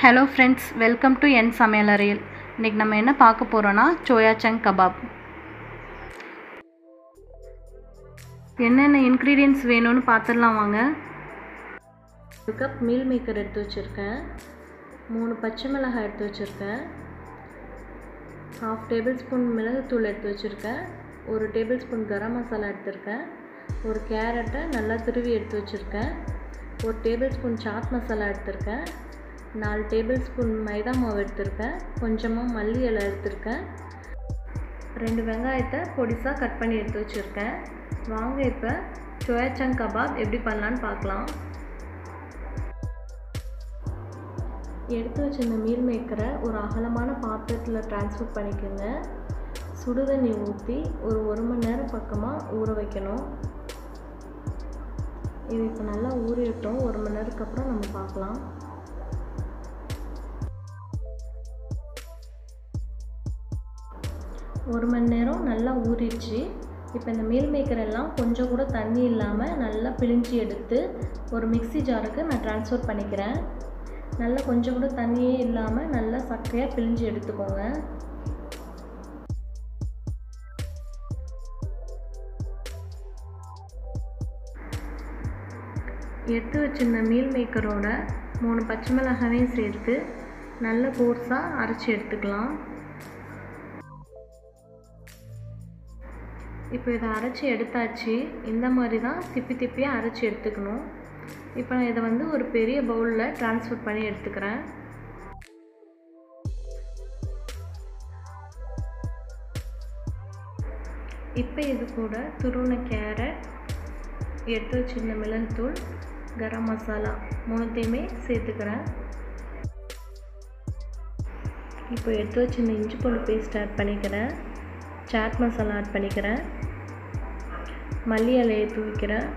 hello friends welcome to என் சமையலறையில் இன்றைக்கி நம்ம என்ன பார்க்க போகிறோன்னா சோயா சங்க் கபாப் என்னென்ன இன்க்ரீடியன்ட்ஸ் வேணும்னு பார்த்துடலாம் வாங்க ஒரு கப் மீல் மேக்கர் எடுத்து வச்சுருக்கேன் மூணு பச்சை மிளகாய் எடுத்து வச்சுருக்கேன் ஹாஃப் டேபிள் ஸ்பூன் மிளகுத்தூள் எடுத்து வச்சுருக்கேன் ஒரு டேபிள் ஸ்பூன் கரம் மசாலா எடுத்திருக்கேன் ஒரு கேரட்டை நல்லா துருவி எடுத்து வச்சுருக்கேன் ஒரு டேபிள் ஸ்பூன் சாட் மசாலா எடுத்திருக்கேன் நாலு டேபிள் ஸ்பூன் மைதா மாவு எடுத்திருக்கேன் கொஞ்சமாக மல்லி இலை எடுத்திருக்கேன் ரெண்டு வெங்காயத்தை பொடிசாக கட் பண்ணி எடுத்து வச்சுருக்கேன் வாங்க இப்போ சோயாச்சங் கபாப் எப்படி பண்ணலான்னு பார்க்கலாம் எடுத்து வச்சிருந்த மீல் மேக்கரை ஒரு அகலமான பாத்திரத்தில் ட்ரான்ஸ்ஃபர் பண்ணிக்கோங்க சுடுதண்ணி ஊற்றி ஒரு ஒரு மணி நேரம் பக்கமாக ஊற வைக்கணும் இது இப்போ நல்லா ஊறிட்டோம் ஒரு மணி நேரத்துக்கு அப்புறம் நம்ம பார்க்கலாம் ஒரு மணி நேரம் நல்லா ஊறிடுச்சு இப்போ இந்த மீல் மேக்கர் எல்லாம் கொஞ்சம் கூட தண்ணி இல்லாமல் நல்லா பிழிஞ்சு எடுத்து ஒரு மிக்சி ஜாருக்கு நான் ட்ரான்ஸ்ஃபர் பண்ணிக்கிறேன் நல்லா கொஞ்சம் கூட தண்ணியே இல்லாமல் நல்லா சக்கையாக பிழிஞ்சு எடுத்துக்கோங்க எடுத்து வச்சிருந்த மீல் மேக்கரோட மூணு பச்சை மிளகாவையும் சேர்த்து நல்ல கோர்ஸாக அரைச்சி எடுத்துக்கலாம் இப்போ இதை அரைச்சி எடுத்தாச்சு இந்த மாதிரி தான் திப்பி திப்பியாக அரைச்சி எடுத்துக்கணும் இப்போ நான் இதை வந்து ஒரு பெரிய பவுலில் ட்ரான்ஸ்ஃபர் பண்ணி எடுத்துக்கிறேன் இப்போ இது கூட துருவன கேரட் எடுத்து வச்சிருந்த மிளகுத்தூள் கரம் மசாலா மூணுத்தையுமே சேர்த்துக்கிறேன் இப்போ எடுத்து வச்சிருந்த இஞ்சி பூண்டு பேஸ்ட் ஆட் பண்ணிக்கிறேன் சாட் மசாலா ஆட் பண்ணிக்கிறேன் மல்லி இலையை தூவிக்கிறேன்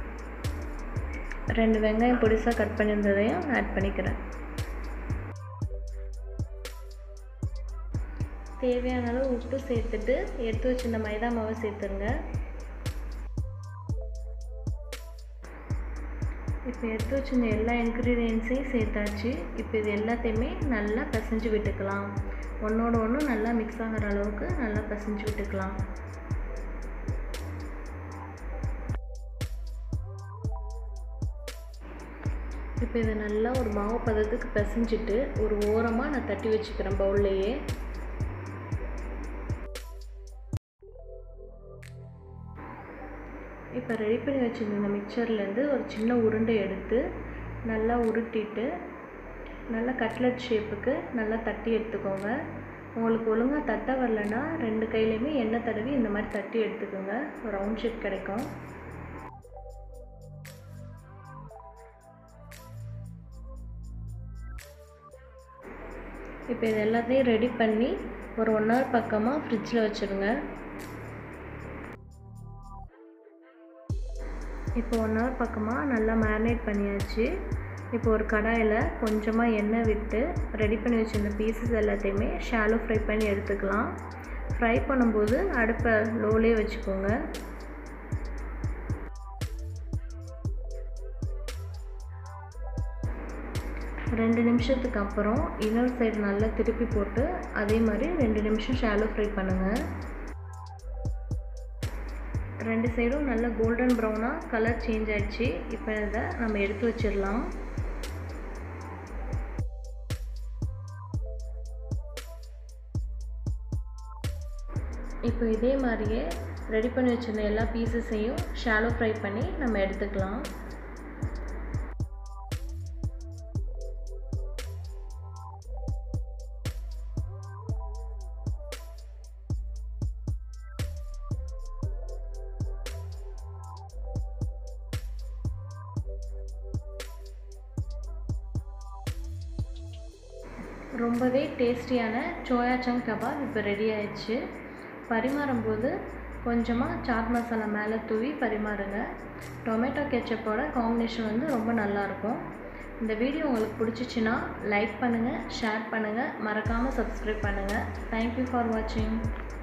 ரெண்டு வெங்காயம் பொடிசாக கட் பண்ணியிருந்ததையும் ஆட் பண்ணிக்கிறேன் தேவையான அளவு உப்பு சேர்த்துட்டு எடுத்து வச்சிருந்த மைதா மாவை சேர்த்துருங்க இப்போ எடுத்து வச்சிருந்த எல்லா இன்க்ரீடியன்ஸையும் சேர்த்தாச்சு இப்போ இது எல்லாத்தையுமே நல்லா பிசைஞ்சு விட்டுக்கலாம் ஒன்றோட ஒன்று நல்லா மிக்ஸ் ஆகிற அளவுக்கு நல்லா பிசைஞ்சு விட்டுக்கலாம் இப்போ இதை நல்லா ஒரு மாவு பதத்துக்கு பிசைஞ்சிட்டு ஒரு ஓரமாக நான் தட்டி வச்சுக்கிறேன் பவுல்லையே இப்போ ரெடி பண்ணி வச்சுருந்த இந்த மிக்சர்லேருந்து ஒரு சின்ன உருண்டை எடுத்து நல்லா உருட்டிட்டு நல்லா கட்லட் ஷேப்புக்கு நல்லா தட்டி எடுத்துக்கோங்க உங்களுக்கு ஒழுங்காக தட்ட வரலன்னா ரெண்டு கையிலையுமே எண்ணெய் தடவி இந்த மாதிரி தட்டி எடுத்துக்கோங்க ஒரு ரவுண்ட் ஷேப் கிடைக்கும் இப்போ இது எல்லாத்தையும் ரெடி பண்ணி ஒரு ஒன் ஹவர் பக்கமாக ஃப்ரிட்ஜில் வச்சுருங்க இப்போ ஒன் ஹவர் பக்கமாக நல்லா மேரினேட் பண்ணியாச்சு இப்போ ஒரு கடாயில் கொஞ்சமாக எண்ணெய் விட்டு ரெடி பண்ணி வச்சுருந்த பீசஸ் எல்லாத்தையுமே ஷாலோ ஃப்ரை பண்ணி எடுத்துக்கலாம் ஃப்ரை பண்ணும்போது அடுப்பை லோலே வச்சுக்கோங்க ரெண்டு நிமிஷத்துக்கு அப்புறம் இன்னொரு சைடு நல்லா திருப்பி போட்டு அதே மாதிரி ரெண்டு நிமிஷம் ஷாலோ ஃப்ரை பண்ணுங்கள் ரெண்டு சைடும் நல்ல கோல்டன் ப்ரௌனாக கலர் சேஞ்ச் ஆயிடுச்சு இப்போ இதை நம்ம எடுத்து வச்சிடலாம் இப்போ இதே மாதிரியே ரெடி பண்ணி வச்சுருந்த எல்லா பீசஸையும் ஷாலோ ஃப்ரை பண்ணி நம்ம எடுத்துக்கலாம் ரொம்பவே டேஸ்டியான சோயா சங்க் கபாப் இப்போ ரெடி ஆயிடுச்சு பரிமாறும்போது கொஞ்சமாக சாட் மசாலா மேலே தூவி பரிமாறுங்க டொமேட்டோ கெச்சப்போட காம்பினேஷன் வந்து ரொம்ப நல்லாயிருக்கும் இந்த வீடியோ உங்களுக்கு பிடிச்சிச்சின்னா லைக் பண்ணுங்கள் ஷேர் பண்ணுங்கள் மறக்காமல் சப்ஸ்கிரைப் பண்ணுங்கள் தேங்க்யூ ஃபார் வாட்சிங்